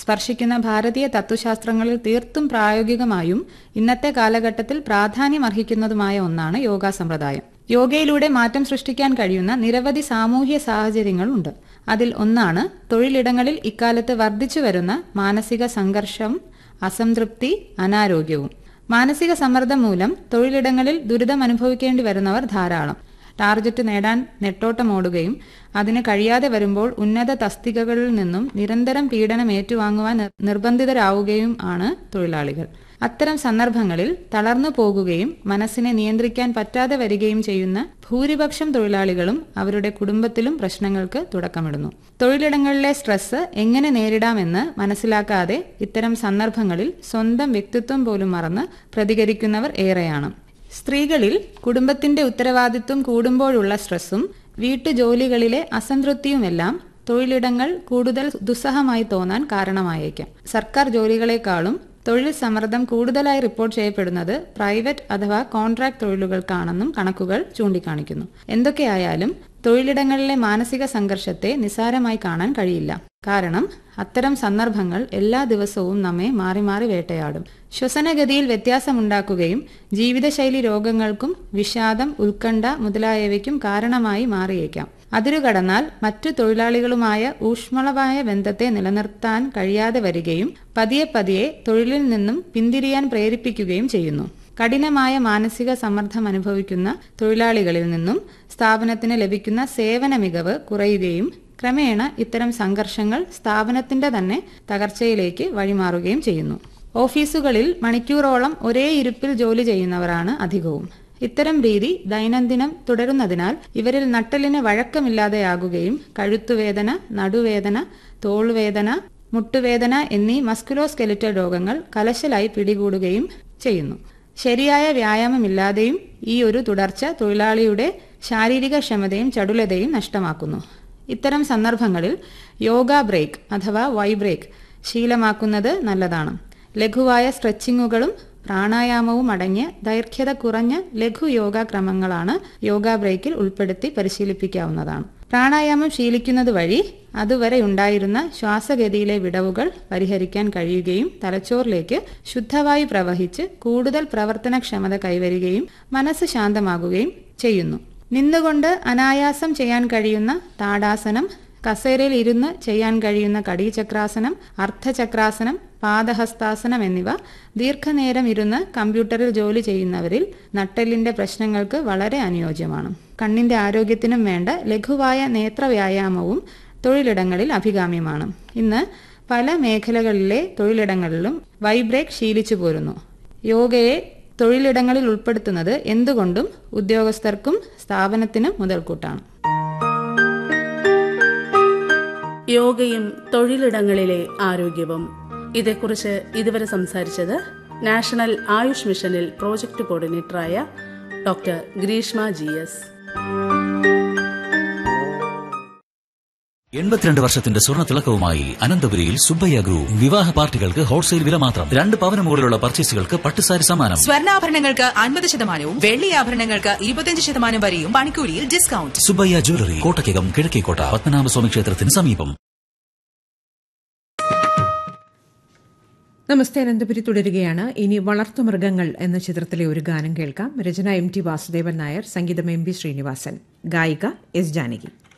സ്പർശിക്കുന്ന ഭാരതീയ തത്വശാസ്ത്രങ്ങളിൽ തീർത്തും പ്രായോഗികമായും ഇന്നത്തെ കാലഘട്ടത്തിൽ പ്രാധാന്യമർഹിക്കുന്നതുമായ ഒന്നാണ് യോഗാ സമ്പ്രദായം യോഗയിലൂടെ മാറ്റം സൃഷ്ടിക്കാൻ കഴിയുന്ന നിരവധി സാമൂഹ്യ സാഹചര്യങ്ങളുണ്ട് അതിൽ ഒന്നാണ് തൊഴിലിടങ്ങളിൽ ഇക്കാലത്ത് വർദ്ധിച്ചു വരുന്ന മാനസിക സംഘർഷം അസംതൃപ്തി അനാരോഗ്യവും മാനസിക സമ്മർദ്ദം മൂലം തൊഴിലിടങ്ങളിൽ ദുരിതം അനുഭവിക്കേണ്ടി വരുന്നവർ ധാരാളം ടാർഗറ്റ് നേടാൻ നെട്ടോട്ടമോടുകയും അതിന് കഴിയാതെ വരുമ്പോൾ ഉന്നത തസ്തികകളിൽ നിന്നും നിരന്തരം പീഡനം ഏറ്റുവാങ്ങുവാൻ നിർ- നിർബന്ധിതരാവുകയും ആണ് തൊഴിലാളികൾ അത്തരം സന്ദർഭങ്ങളിൽ തളർന്നു പോകുകയും മനസ്സിനെ നിയന്ത്രിക്കാൻ പറ്റാതെ വരികയും ചെയ്യുന്ന ഭൂരിപക്ഷം തൊഴിലാളികളും അവരുടെ കുടുംബത്തിലും പ്രശ്നങ്ങൾക്ക് തുടക്കമിടുന്നു തൊഴിലിടങ്ങളിലെ സ്ട്രെസ് എങ്ങനെ നേരിടാമെന്ന് മനസ്സിലാക്കാതെ ഇത്തരം സന്ദർഭങ്ങളിൽ സ്വന്തം വ്യക്തിത്വം പോലും മറന്ന് പ്രതികരിക്കുന്നവർ ഏറെയാണ് സ്ത്രീകളിൽ കുടുംബത്തിന്റെ ഉത്തരവാദിത്വം കൂടുമ്പോഴുള്ള സ്ട്രെസ്സും വീട്ടുജോലികളിലെ അസംതൃപ്തിയുമെല്ലാം തൊഴിലിടങ്ങൾ കൂടുതൽ ദുസ്സഹമായി തോന്നാൻ കാരണമായേക്കാം സർക്കാർ ജോലികളെക്കാളും തൊഴിൽ സമ്മർദ്ദം കൂടുതലായി റിപ്പോർട്ട് ചെയ്യപ്പെടുന്നത് പ്രൈവറ്റ് അഥവാ കോൺട്രാക്ട് തൊഴിലുകൾക്കാണെന്നും കണക്കുകൾ ചൂണ്ടിക്കാണിക്കുന്നു എന്തൊക്കെയായാലും തൊഴിലിടങ്ങളിലെ മാനസിക സംഘർഷത്തെ നിസാരമായി കാണാൻ കഴിയില്ല കാരണം അത്തരം സന്ദർഭങ്ങൾ എല്ലാ ദിവസവും നമ്മെ മാറി മാറി വേട്ടയാടും ശ്വസനഗതിയിൽ വ്യത്യാസമുണ്ടാക്കുകയും ജീവിതശൈലി രോഗങ്ങൾക്കും വിഷാദം ഉത്കണ്ഠ മുതലായവയ്ക്കും കാരണമായി മാറിയേക്കാം അതിരുകടന്നാൽ മറ്റു തൊഴിലാളികളുമായ ഊഷ്മളമായ ബന്ധത്തെ നിലനിർത്താൻ കഴിയാതെ വരികയും പതിയെ പതിയെ തൊഴിലിൽ നിന്നും പിന്തിരിയാൻ പ്രേരിപ്പിക്കുകയും ചെയ്യുന്നു കഠിനമായ മാനസിക സമ്മർദ്ദം അനുഭവിക്കുന്ന തൊഴിലാളികളിൽ നിന്നും സ്ഥാപനത്തിന് ലഭിക്കുന്ന സേവന മികവ് കുറയുകയും ക്രമേണ ഇത്തരം സംഘർഷങ്ങൾ സ്ഥാപനത്തിന്റെ തന്നെ തകർച്ചയിലേക്ക് വഴിമാറുകയും ചെയ്യുന്നു ഓഫീസുകളിൽ മണിക്കൂറോളം ഒരേ ഇരുപ്പിൽ ജോലി ചെയ്യുന്നവരാണ് അധികവും ഇത്തരം രീതി ദൈനംദിനം തുടരുന്നതിനാൽ ഇവരിൽ നട്ടലിന് വഴക്കമില്ലാതെയാകുകയും കഴുത്തുവേദന നടുവേദന തോൾവേദന മുട്ടുവേദന എന്നീ മസ്കുലോസ്കെലിറ്റൽ രോഗങ്ങൾ കലശലായി പിടികൂടുകയും ചെയ്യുന്നു ശരിയായ വ്യായാമമില്ലാതെയും ഈ ഒരു തുടർച്ച തൊഴിലാളിയുടെ ശാരീരിക ക്ഷമതയും ചടുലതയും നഷ്ടമാക്കുന്നു ഇത്തരം സന്ദർഭങ്ങളിൽ യോഗ ബ്രേക്ക് അഥവാ വൈ ബ്രേക്ക് ശീലമാക്കുന്നത് നല്ലതാണ് ലഘുവായ സ്ട്രെച്ചിങ്ങുകളും പ്രാണായാമവും അടങ്ങിയ ദൈർഘ്യത കുറഞ്ഞ ലഘു യോഗ ക്രമങ്ങളാണ് യോഗ ബ്രേക്കിൽ ഉൾപ്പെടുത്തി പരിശീലിപ്പിക്കാവുന്നതാണ് പ്രാണായാമം ശീലിക്കുന്നത് വഴി അതുവരെ ഉണ്ടായിരുന്ന ശ്വാസഗതിയിലെ വിടവുകൾ പരിഹരിക്കാൻ കഴിയുകയും തലച്ചോറിലേക്ക് ശുദ്ധവായു പ്രവഹിച്ച് കൂടുതൽ പ്രവർത്തനക്ഷമത കൈവരികയും മനസ്സ് ശാന്തമാകുകയും ചെയ്യുന്നു നിന്നുകൊണ്ട് അനായാസം ചെയ്യാൻ കഴിയുന്ന താടാസനം കസേരയിൽ ഇരുന്ന് ചെയ്യാൻ കഴിയുന്ന കടീചക്രാസനം അർദ്ധചക്രാസനം പാദഹസ്താസനം എന്നിവ ദീർഘനേരം ഇരുന്ന് കമ്പ്യൂട്ടറിൽ ജോലി ചെയ്യുന്നവരിൽ നട്ടെല്ലിന്റെ പ്രശ്നങ്ങൾക്ക് വളരെ അനുയോജ്യമാണ് കണ്ണിന്റെ ആരോഗ്യത്തിനും വേണ്ട ലഘുവായ നേത്രവ്യായാമവും തൊഴിലിടങ്ങളിൽ അഭികാമ്യമാണ് ഇന്ന് പല മേഖലകളിലെ തൊഴിലിടങ്ങളിലും വൈബ്രേക്ക് ശീലിച്ചു പോരുന്നു യോഗയെ തൊഴിലിടങ്ങളിൽ ഉൾപ്പെടുത്തുന്നത് എന്തുകൊണ്ടും ഉദ്യോഗസ്ഥർക്കും സ്ഥാപനത്തിനും മുതൽക്കൂട്ടാണ് യോഗയും തൊഴിലിടങ്ങളിലെ ആരോഗ്യവും ഇതേക്കുറിച്ച് ഇതുവരെ സംസാരിച്ചത് നാഷണൽ ആയുഷ് മിഷനിൽ പ്രോജക്ട് കോർഡിനേറ്ററായ ഡോക്ടർ ഗ്രീഷ്മ ജി എസ് എൺപത്തിരണ്ട് വർഷത്തിന്റെ സ്വർണ്ണ തിളക്കവുമായി അനന്തപുരിയിൽ സുബ്ബയ്യ ഗ്രൂപ്പ് വിവാഹ പാർട്ടികൾക്ക് ഹോൾസെയിൽ വില മാത്രം രണ്ട് പവന് മുകളിലുള്ള പർച്ചേസുകൾക്ക് പട്ടുസാരി സമ്മാനം സ്വർണ്ണാഭരണങ്ങൾക്ക് അൻപത് ശതമാനവും വെള്ളി ആഭരണങ്ങൾക്ക് ഇരുപത്തിയഞ്ച് ശതമാനം വരെയും പണിക്കൂലിയിൽ ഡിസ്കൗണ്ട് സുബ്ബയ്യ ജ്വല്ലറി കോട്ടയ്ക്കകം കിഴക്കേക്കോട്ട പത്മനാഭസ്വാമി ക്ഷേത്രത്തിന് സമീപം നമസ്തേ അനന്തപുരി തുടരുകയാണ് ഇനി വളർത്തുമൃഗങ്ങൾ എന്ന ചിത്രത്തിലെ ഒരു ഗാനം കേൾക്കാം രചന എം ടി വാസുദേവൻ നായർ സംഗീതം എം ബി ശ്രീനിവാസൻ ഗായിക എസ് ജാനകി